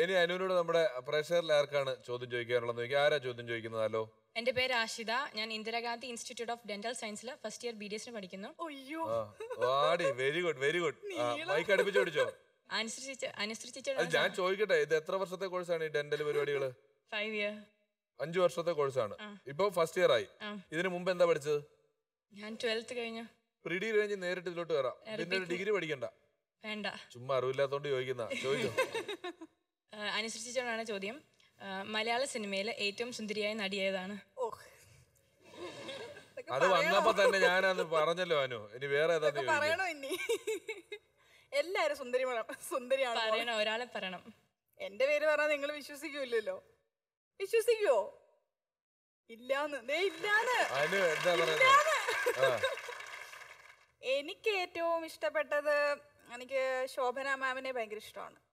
ഇനി അനുവിനോട് നമ്മുടെ പ്രേക്ഷകരിൽ ആർക്കാണ് ചോദ്യം ചോദിക്കാനുള്ളത് നോക്കി ആരാ ചോദ്യം ചോദിക്കുന്നതല്ലോ എൻ്റെ പേര് ആഷിത ഞാൻ ഇന്ദിരാഗാന്ധി ഇൻസ്റ്റിറ്റ്യൂട്ട് ഓഫ് ഡെന്റൽ സയൻസിൽ ഫസ്റ്റ് ഇയർ ബി ഡി എസിന് പഠിക്കുന്നു അയ്യോ ആ വാടി very good very good mic അടുപ്പിച്ച് പിടിച്ചോ അനുസരിച്ച് അത് അനുസരിച്ച് ഞാൻ ചോദിക്കട്ടെ ഇത് എത്ര വർഷത്തെ കോഴ്സാണ് ഈ ഡെന്റൽ പരിപാടികള് ഫൈവ് ഇയർ അഞ്ചു വർഷത്തെ കോഴ്സാണ് ഇപ്പൊ ഫസ്റ്റ് ഇയർ ആയി ആ. ഇതിനു മുമ്പ് എന്താ പഠിച്ചത് ഞാൻ ട്വൽത്ത് കഴിഞ്ഞു പ്രീ ഡിഗ്രി കഴിഞ്ഞ് നേരിട്ട് ഇതിലോട്ട് കയറാം പിന്നെ ഒരു ഡിഗ്രി പഠിക്കണ്ട വേണ്ട ചുമ്മാ അറിവില്ലാത്തോണ്ട് ചോദിക്കുന്ന ചോദിച്ചോ അനുസരിച്ചാണ് ചോദ്യം ആ, മലയാള സിനിമയിലെ ഏറ്റവും സുന്ദരിയായ നടിയേതാണ് ഓ അത് വന്നപ്പോ തന്നെ ഞാനന്ന് പറഞ്ഞല്ലോ അനു ഇനി വേറെ ഏതാന്ന് ചോദിക്കും പറയണോ ഇനി എല്ലാരും സുന്ദരി സുന്ദരിയാണ് മോളെ. പറയണം ഒരാളെ പറയണം എന്റെ പേര് പറഞ്ഞാൽ നിങ്ങൾ വിശ്വസിക്കൂലല്ലോ വിശ്വസിക്കുവോ ഇല്ലാന്ന് ദേ ഇല്ലാന്ന് അനു എന്താ പറയുന്നത് ആ എനിക്ക് ഏറ്റവും ഇഷ്ടപ്പെട്ടത് എനിക്ക് ശോഭന മാമിനെ ഭയങ്കര ഇഷ്ടമാണ്